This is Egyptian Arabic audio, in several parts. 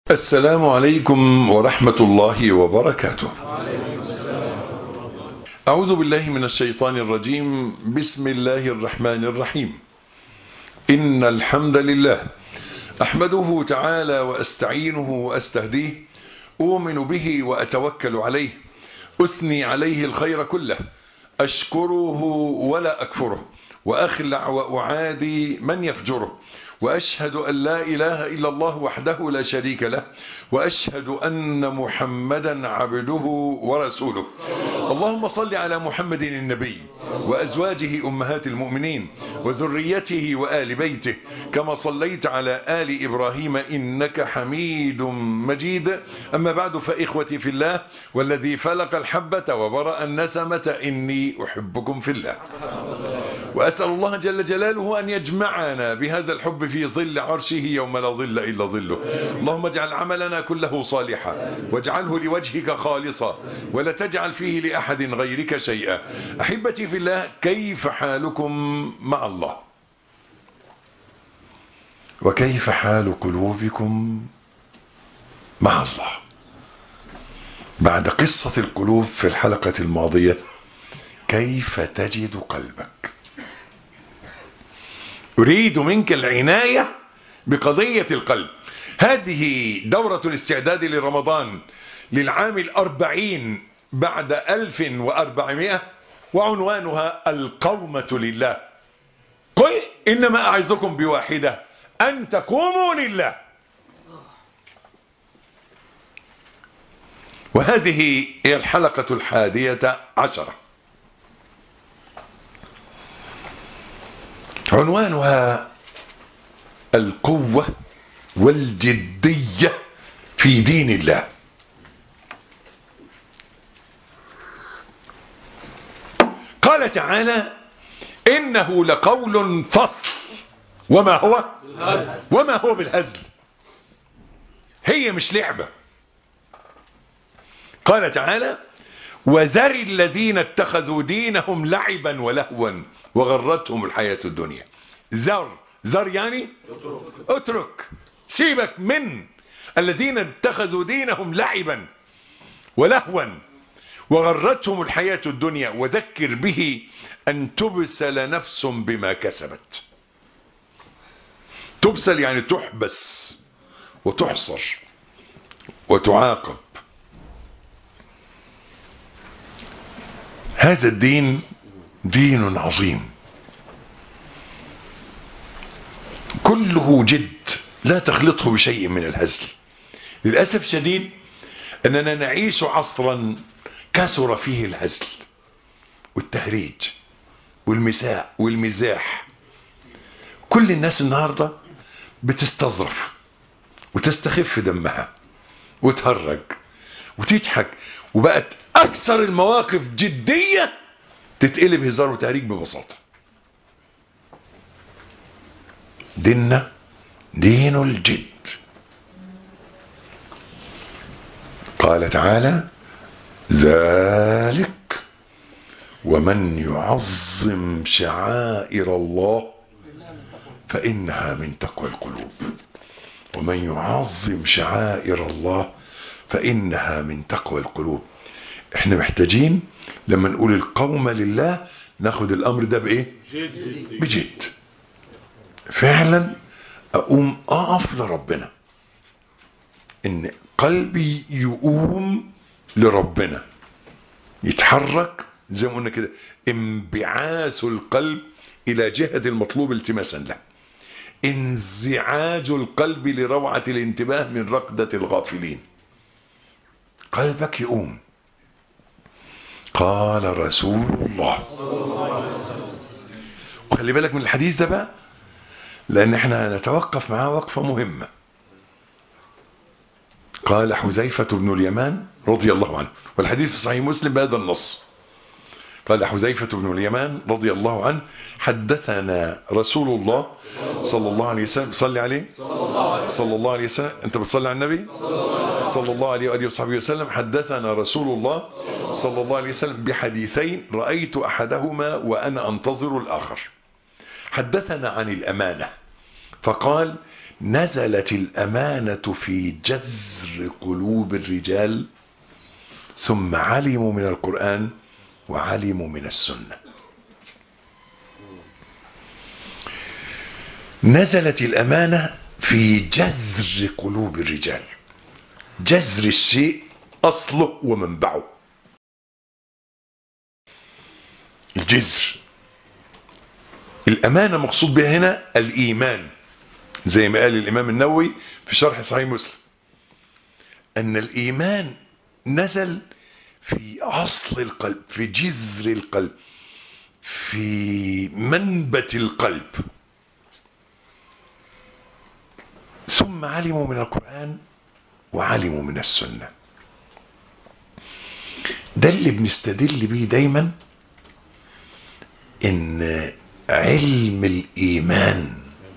السلام عليكم ورحمة الله وبركاته أعوذ بالله من الشيطان الرجيم بسم الله الرحمن الرحيم إن الحمد لله أحمده تعالى وأستعينه وأستهديه أؤمن به وأتوكل عليه أثني عليه الخير كله أشكره ولا أكفره وأخلع وأعادي من يفجره وأشهد أن لا إله إلا الله وحده لا شريك له وأشهد أن محمدا عبده ورسوله اللهم صل على محمد النبي وأزواجه أمهات المؤمنين وذريته وآل بيته كما صليت على آل إبراهيم إنك حميد مجيد أما بعد فإخوتي في الله والذي فلق الحبة وبرأ النسمة إني أحبكم في الله وأسأل الله جل جلاله أن يجمعنا بهذا الحب في ظل عرشه يوم لا ظل إلا ظله اللهم اجعل عملنا كله صالحا واجعله لوجهك خالصا ولا تجعل فيه لأحد غيرك شيئا أحبتي في الله كيف حالكم مع الله وكيف حال قلوبكم مع الله بعد قصة القلوب في الحلقة الماضية كيف تجد قلبك أريد منك العناية بقضية القلب هذه دورة الاستعداد لرمضان للعام الأربعين بعد ألف وأربعمائة وعنوانها القومة لله قل إنما أعزكم بواحدة أن تقوموا لله وهذه هي الحلقة الحادية عشرة عنوانها القوة والجدية في دين الله قال تعالى إنه لقول فصل وما هو وما هو بالهزل هي مش لعبة قال تعالى وذر الذين اتخذوا دينهم لعبا ولهوا وغرتهم الحياة الدنيا ذر ذر يعني اترك سيبك من الذين اتخذوا دينهم لعبا ولهوا وغرتهم الحياة الدنيا وذكر به أن تبسل نفس بما كسبت تبسل يعني تحبس وتحصر وتعاقب هذا الدين دين عظيم كله جد لا تخلطه بشيء من الهزل للأسف شديد أننا نعيش عصرا كثر فيه الهزل والتهريج والمساء والمزاح كل الناس النهاردة بتستظرف وتستخف دمها وتهرج وتضحك وبقت أكثر المواقف جدية تتقلب هزار وتهريج ببساطة ديننا دين الجد قال تعالى ذلك ومن يعظم شعائر الله فإنها من تقوى القلوب ومن يعظم شعائر الله فإنها من تقوى القلوب احنا محتاجين لما نقول القوم لله ناخد الأمر ده بإيه بجد فعلا أقوم أقف لربنا إن قلبي يقوم لربنا يتحرك زي ما قلنا كده انبعاث القلب إلى جهة المطلوب التماسا له انزعاج القلب لروعة الانتباه من رقدة الغافلين قلبك يقوم قال رسول الله وخلي بالك من الحديث ده بقى لأن احنا نتوقف معاه وقفة مهمة قال حذيفة بن اليمان رضي الله عنه والحديث في صحيح مسلم بهذا النص قال حذيفة بن اليمان رضي الله عنه حدثنا رسول الله صلى الله عليه وسلم صلي عليه صلى الله عليه وسلم انت بتصلي على النبي صلى الله عليه وآله وصحبه وسلم حدثنا رسول الله صلى الله عليه وسلم بحديثين رأيت أحدهما وأنا أنتظر الآخر حدثنا عن الأمانة فقال نزلت الأمانة في جذر قلوب الرجال ثم علموا من القرآن وعلموا من السنة نزلت الأمانة في جذر قلوب الرجال جذر الشيء أصله ومنبعه الجذر الأمانة مقصود بها هنا الإيمان زي ما قال الإمام النووي في شرح صحيح مسلم أن الإيمان نزل في أصل القلب في جذر القلب في منبت القلب ثم علموا من القرآن وعلموا من السنة ده اللي بنستدل بيه دايما ان علم الايمان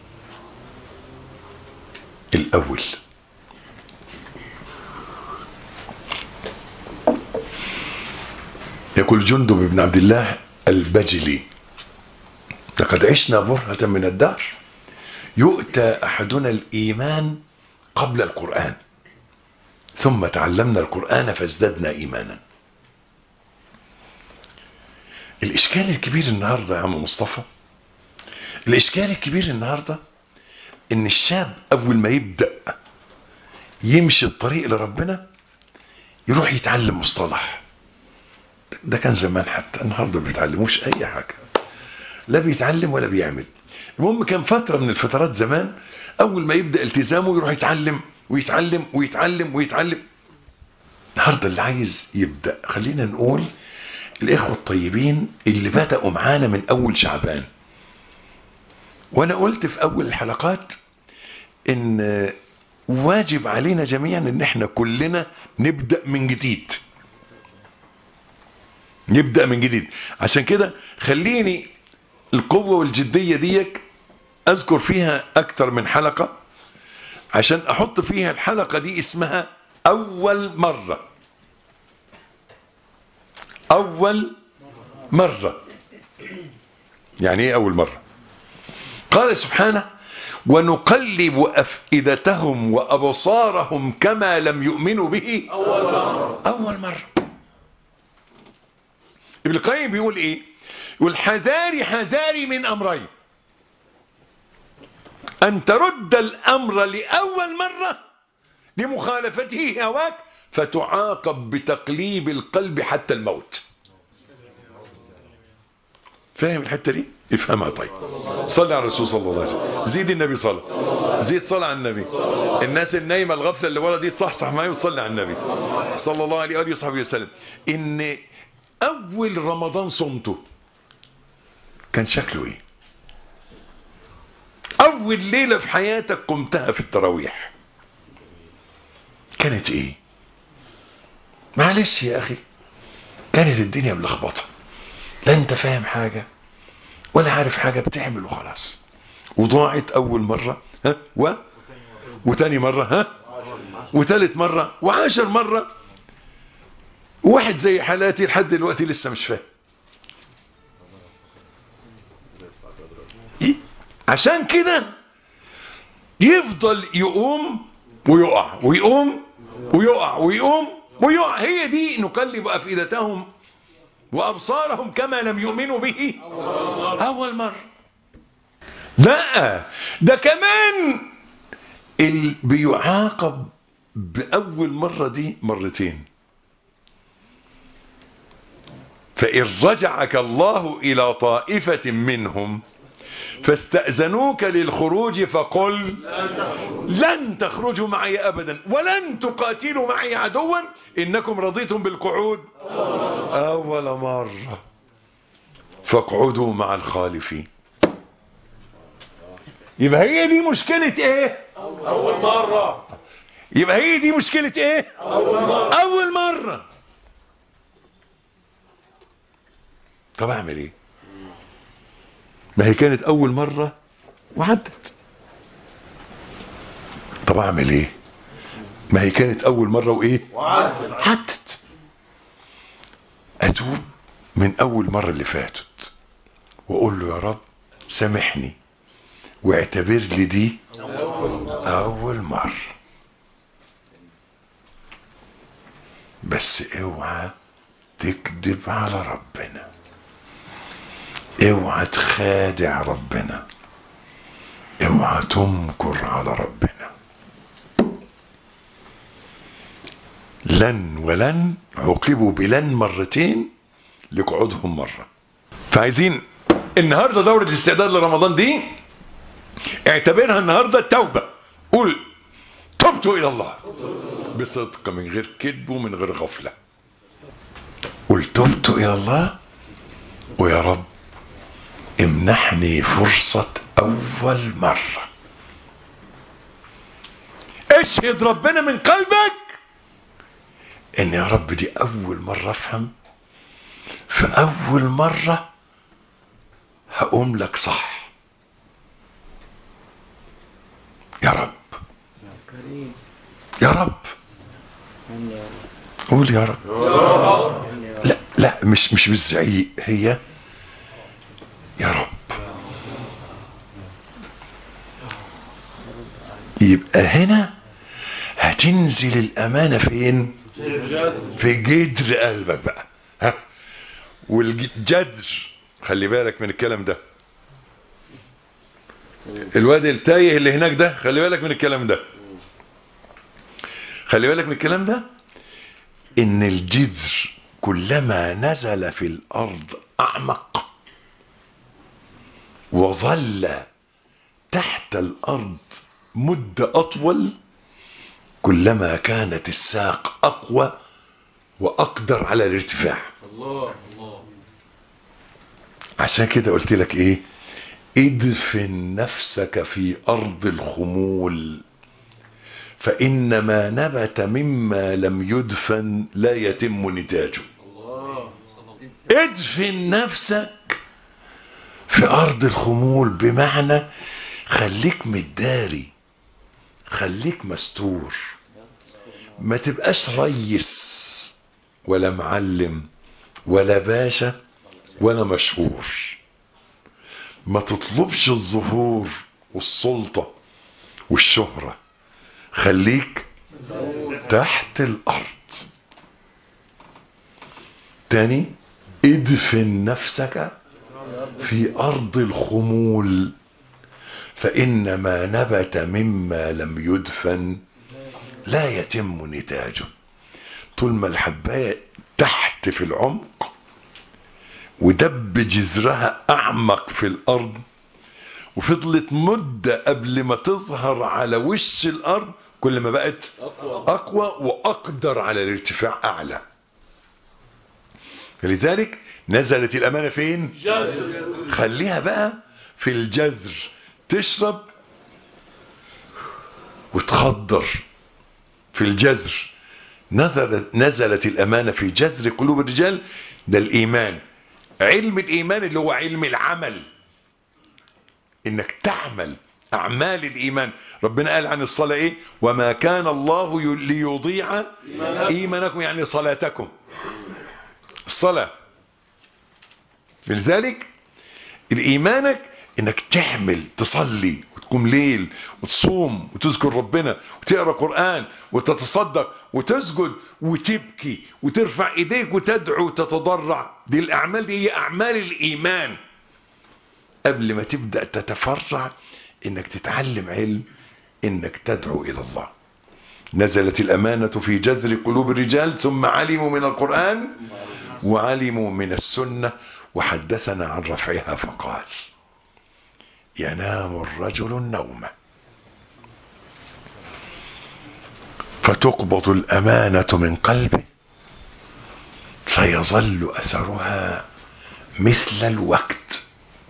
الاول يقول جندب بن عبد الله البجلي لقد عشنا برهة من الدهر يؤتى احدنا الايمان قبل القرآن ثم تعلمنا القرآن فازددنا ايمانا الاشكال الكبير النهاردة يا عم مصطفى الاشكال الكبير النهاردة ان الشاب اول ما يبدأ يمشي الطريق لربنا يروح يتعلم مصطلح ده كان زمان حتى النهاردة ما بيتعلموش اي حاجة لا بيتعلم ولا بيعمل المهم كان فترة من الفترات زمان اول ما يبدأ التزامه يروح يتعلم ويتعلم ويتعلم ويتعلم النهاردة اللي عايز يبدأ خلينا نقول الإخوة الطيبين اللي بدأوا معانا من أول شعبان وأنا قلت في أول الحلقات إن واجب علينا جميعا إن إحنا كلنا نبدأ من جديد نبدأ من جديد عشان كده خليني القوة والجدية ديك أذكر فيها أكتر من حلقة عشان أحط فيها الحلقة دي اسمها أول مرة أول مرة يعني إيه أول مرة قال سبحانه ونقلب أفئدتهم وأبصارهم كما لم يؤمنوا به أول مرة أول مرة ابن القيم بيقول إيه يقول حذاري حذاري من أمرين أن ترد الأمر لأول مرة لمخالفته هواك فتعاقب بتقليب القلب حتى الموت فاهم الحتة دي افهمها طيب صلي على الرسول صلى الله عليه وسلم زيد النبي صلى زيد صلى على النبي الناس النايمة الغفلة اللي ورا دي تصحصح معايا وتصلي على النبي صلى الله عليه وآله وصحبه وسلم ان اول رمضان صمته كان شكله ايه اول ليلة في حياتك قمتها في التراويح كانت ايه معلش يا اخي كانت الدنيا ملخبطه لا انت فاهم حاجة ولا عارف حاجة بتعمل وخلاص وضاعت اول مرة ها و وتاني مرة ها وتالت مرة وعاشر مرة واحد زي حالاتي لحد دلوقتي لسه مش فاهم عشان كده يفضل يقوم ويقع ويقوم ويقع ويقوم ويقع هي دي نقلب أفئدتهم وأبصارهم كما لم يؤمنوا به أول مرة لا ده كمان اللي بيعاقب بأول مرة دي مرتين فإن رجعك الله إلى طائفة منهم فاستأذنوك للخروج فقل لن تخرجوا معي أبدا ولن تقاتلوا معي عدوا إنكم رضيتم بالقعود أول مرة فاقعدوا مع الخالفين يبقى هي دي مشكلة ايه أول مرة يبقى هي دي مشكلة ايه أول مرة اول مرة طب اعمل ايه ما هي كانت اول مرة وعدت طب اعمل ايه ما هي كانت اول مرة وايه وعدل عدت اتوب من اول مرة اللي فاتت واقول له يا رب سامحني واعتبر لي دي اول مرة بس اوعى تكذب على ربنا اوعى تخادع ربنا اوعى تمكر على ربنا لن ولن عوقبوا بلن مرتين لقعودهم مرة فعايزين النهاردة دورة استعداد لرمضان دي اعتبرها النهاردة التوبة قول تبت الى الله بصدق من غير كذب ومن غير غفلة قل تبت الى الله ويا رب امنحني فرصة اول مرة اشهد ربنا من قلبك ان يا رب دي اول مرة افهم فاول مرة هقوم لك صح يا رب كريم يا رب آمين يا رب قول يا رب آمين يا رب لا لا مش مش بالزعيق هي يا رب يبقى هنا هتنزل الامانه فين في جدر قلبك بقى ها والجدر خلي بالك من الكلام ده الواد التايه اللي هناك ده خلي بالك من الكلام ده خلي بالك من الكلام ده ان الجذر كلما نزل في الارض اعمق وظل تحت الارض مدة اطول كلما كانت الساق اقوى واقدر على الارتفاع الله الله عشان كده قلت لك ايه ادفن نفسك في ارض الخمول فان ما نبت مما لم يدفن لا يتم نتاجه الله ادفن نفسك في ارض الخمول بمعنى خليك متداري خليك مستور ما تبقاش ريس ولا معلم ولا باشا ولا مشهور ما تطلبش الظهور والسلطة والشهرة خليك تحت الارض تاني ادفن نفسك في ارض الخمول فان ما نبت مما لم يدفن لا يتم نتاجه طول ما الحبايه تحت في العمق ودب جذرها اعمق في الارض وفضلت مدة قبل ما تظهر على وش الارض كل ما بقت اقوى اقوى واقدر على الارتفاع اعلى لذلك نزلت الامانة فين جزر خليها بقى في الجذر تشرب وتخضر في الجذر نزلت, نزلت الأمانة في جذر قلوب الرجال ده الإيمان علم الإيمان اللي هو علم العمل إنك تعمل أعمال الإيمان ربنا قال عن الصلاة إيه وما كان الله ي- ليضيع إيمانكم يعني صلاتكم الصلاة لذلك الإيمانك إنك تعمل تصلي وتقوم ليل وتصوم وتذكر ربنا وتقرأ قرآن وتتصدق وتسجد وتبكي وترفع إيديك وتدعو وتتضرع دي الأعمال دي هي أعمال الإيمان قبل ما تبدأ تتفرع إنك تتعلم علم إنك تدعو إلى الله نزلت الأمانة في جذر قلوب الرجال ثم علموا من القرآن وعلموا من السنة وحدثنا عن رفعها فقال ينام الرجل النوم فتقبض الأمانة من قلبه فيظل أثرها مثل الوقت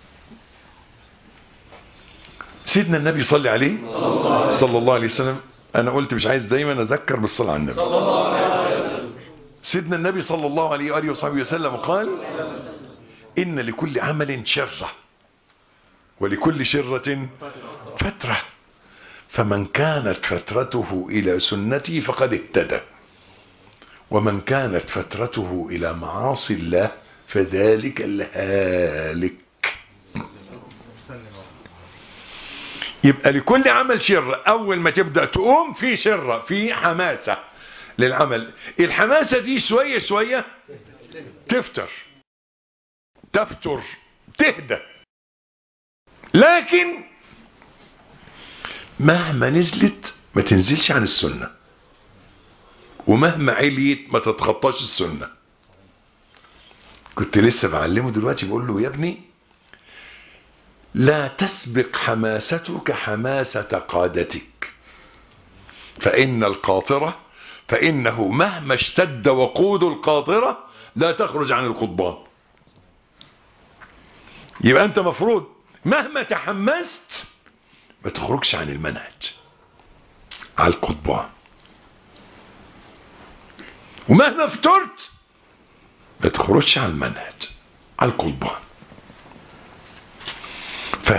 سيدنا النبي صلى عليه صلى الله عليه وسلم أنا قلت مش عايز دايما أذكر بالصلاة على النبي سيدنا النبي صلى الله عليه وآله وصحبه وسلم قال إن لكل عمل شرة ولكل شرة فترة فمن كانت فترته إلى سنتي فقد اهتدى ومن كانت فترته إلى معاصي الله فذلك الهالك يبقى لكل عمل شرة اول ما تبدأ تقوم في شرة في حماسة للعمل الحماسة دي شوية شوية تفتر تفتر تهدى لكن مهما نزلت ما تنزلش عن السنة ومهما عليت ما تتخطاش السنة كنت لسه بعلمه دلوقتي بقول له يا ابني لا تسبق حماستك حماسة قادتك فإن القاطرة فإنه مهما اشتد وقود القاطرة لا تخرج عن القضبان يبقى أنت مفروض مهما تحمست ما تخرجش عن المنهج على القضبان ومهما فترت ما تخرجش عن المنهج على القضبان ف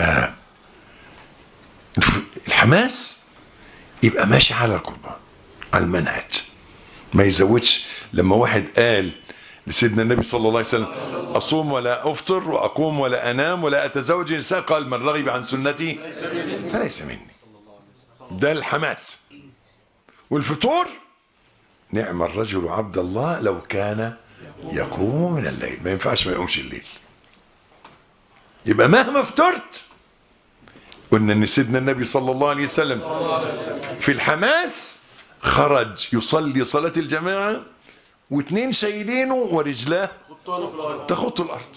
الحماس يبقى ماشي على القضبان على المنهج ما يزودش لما واحد قال لسيدنا النبي صلى الله عليه وسلم أصوم ولا أفطر وأقوم ولا أنام ولا أتزوج النساء قال من رغب عن سنتي فليس مني ده الحماس والفطور نعم الرجل عبد الله لو كان يقوم من الليل ما ينفعش ما يقومش الليل يبقى مهما فطرت قلنا ان سيدنا النبي صلى الله عليه وسلم في الحماس خرج يصلي صلاة الجماعة واثنين شايلينه ورجلاه تخط الارض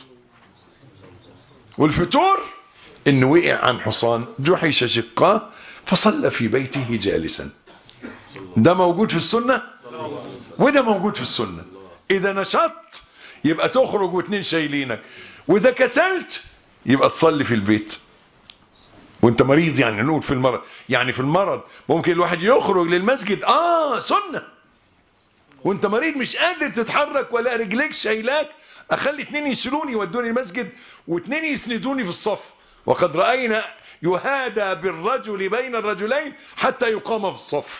والفتور انه وقع عن حصان جحش شقاه فصلى في بيته جالسا ده موجود في السنة وده موجود في السنة اذا نشطت يبقى تخرج واثنين شايلينك واذا كسلت يبقى تصلي في البيت وانت مريض يعني نقول في المرض يعني في المرض ممكن الواحد يخرج للمسجد اه سنة وانت مريض مش قادر تتحرك ولا رجليك شايلاك اخلي اتنين يشيلوني يودوني المسجد واتنين يسندوني في الصف وقد رأينا يهادى بالرجل بين الرجلين حتى يقام في الصف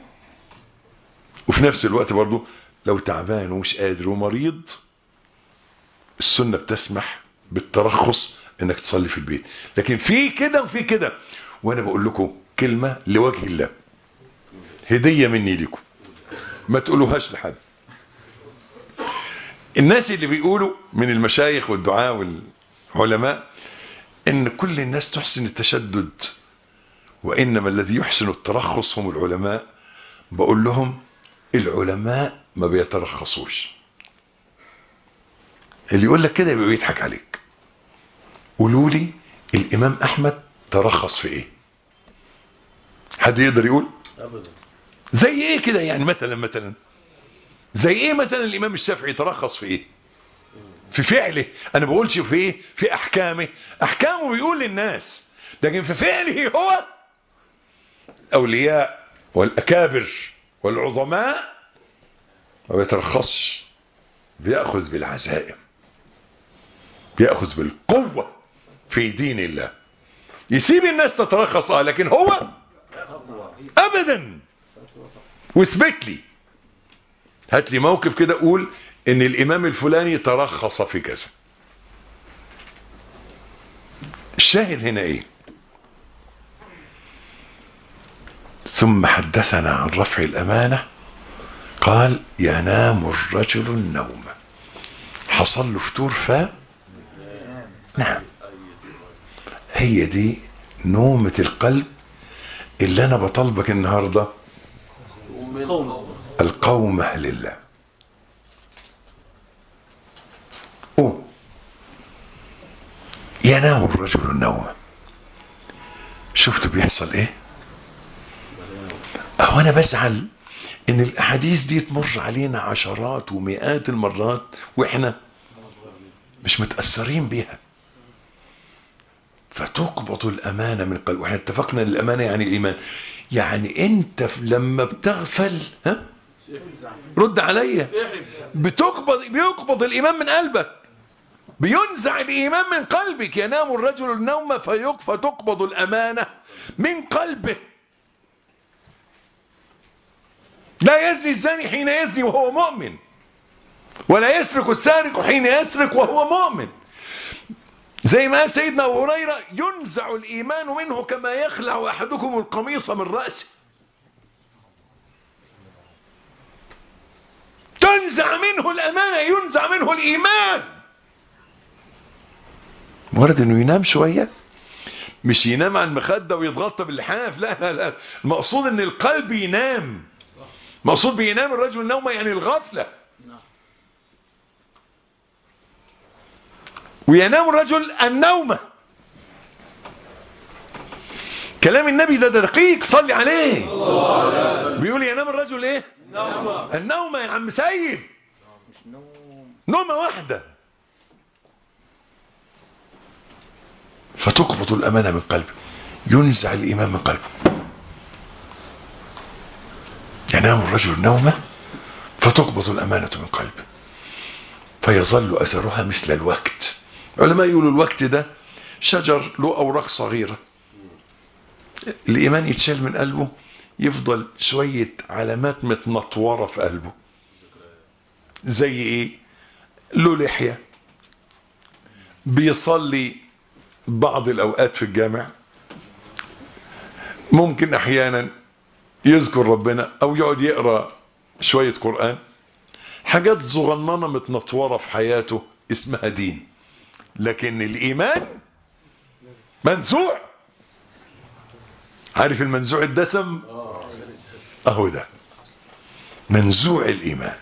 وفي نفس الوقت برضو لو تعبان ومش قادر ومريض السنة بتسمح بالترخص انك تصلي في البيت لكن في كده وفي كده وانا بقول لكم كلمة لوجه الله هدية مني لكم ما تقولوهاش لحد الناس اللي بيقولوا من المشايخ والدعاء والعلماء ان كل الناس تحسن التشدد وانما الذي يحسن الترخص هم العلماء بقول لهم العلماء ما بيترخصوش اللي يقول لك كده يبقى بيضحك عليك قولوا لي الامام احمد ترخص في ايه حد يقدر يقول ابدا زي ايه كده يعني مثلا مثلا زي ايه مثلا الامام الشافعي ترخص في ايه في فعله انا بقولش في ايه في احكامه احكامه بيقول للناس لكن في فعله هو اولياء والاكابر والعظماء ما بيترخصش بيأخذ بالعزائم بيأخذ بالقوة في دين الله يسيب الناس تترخص اه لكن هو ابدا واثبت لي هات لي موقف كده اقول ان الامام الفلاني ترخص في كذا الشاهد هنا ايه ثم حدثنا عن رفع الامانة قال ينام الرجل النوم حصل له فتور ف نعم هي دي نومة القلب اللي انا بطلبك النهاردة قوم القومة لله قوم ينام الرجل النوم شفتوا بيحصل ايه اهو انا بزعل ان الاحاديث دي تمر علينا عشرات ومئات المرات واحنا مش متأثرين بيها فتقبض الامانة من قلب واحنا اتفقنا ان الامانة يعني الايمان يعني انت ف- لما بتغفل ها رد عليا بتقبض بيقبض الايمان من قلبك بينزع الايمان من قلبك ينام الرجل النوم فيق فتقبض الامانة من قلبه لا يزني الزاني حين يزني وهو مؤمن ولا يسرق السارق حين يسرق وهو مؤمن زي ما قال سيدنا أبو هريرة ينزع الإيمان منه كما يخلع أحدكم القميص من رأسه تنزع منه الأمانة ينزع منه الإيمان ورد انه ينام شوية مش ينام على المخدة ويتغطى باللحاف لا لا لا المقصود ان القلب ينام مقصود بينام الرجل نومه يعني الغفلة وينام الرجل النومة كلام النبي ده, ده دقيق صلي عليه بيقول ينام الرجل ايه النومة يا عم سيد مش نوم نومة واحدة فتقبض الأمانة من قلبه ينزع الإيمان من قلبه ينام الرجل نومة فتقبض الأمانة من قلبه فيظل أثرها مثل الوقت علماء يقولوا الوقت ده شجر له أوراق صغيرة الإيمان يتشال من قلبه يفضل شوية علامات متنطورة في قلبه زي ايه له لحية بيصلي بعض الأوقات في الجامع ممكن أحيانا يذكر ربنا أو يقعد يقرأ شوية قرآن حاجات صغننة متنطورة في حياته اسمها دين لكن الإيمان منزوع عارف المنزوع الدسم اهو ده منزوع الإيمان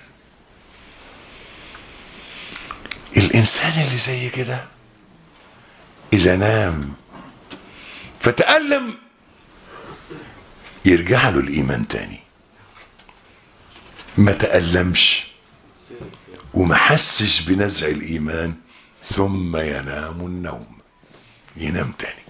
الإنسان اللي زي كده إذا نام فتألم يرجع له الإيمان تاني ما تألمش وما حسش بنزع الإيمان ثم ينام النوم ينام تاني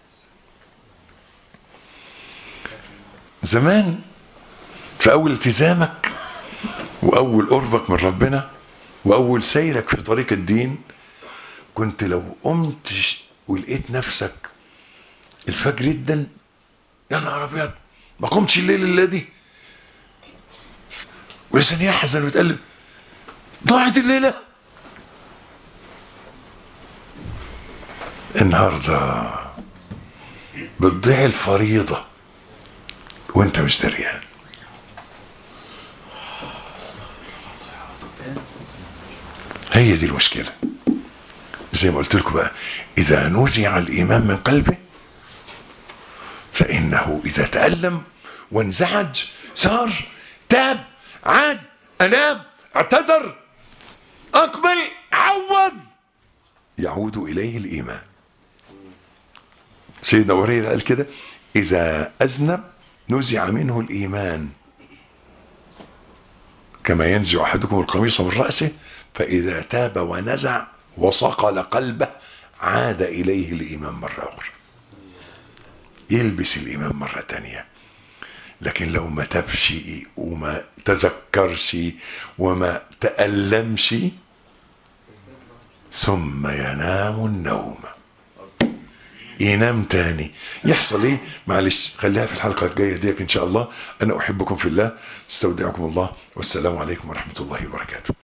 زمان في أول التزامك وأول قربك من ربنا وأول سيرك في طريق الدين كنت لو قمت ولقيت نفسك الفجر جدا يا نهار ابيض ما قمتش الليل الذي ولسان يحزن ويتقلب ضاعت الليله النهارده بتضيع الفريضه وانت مش دريان هي دي المشكله زي ما قلت لكم بقى اذا نزع الايمان من قلبه فانه اذا تالم وانزعج صار تاب عاد اناب اعتذر اقبل عوض يعود اليه الايمان سيدنا ابو هريره قال كده اذا اذنب نزع منه الايمان كما ينزع احدكم القميص من راسه فاذا تاب ونزع وصقل قلبه عاد إليه الإيمان مرة أخرى يلبس الإيمان مرة تانية لكن لو ما تبش وما تذكرش وما تألمش ثم ينام النوم ينام تاني يحصل ايه معلش خليها في الحلقة الجاية ديك ان شاء الله انا احبكم في الله استودعكم الله والسلام عليكم ورحمة الله وبركاته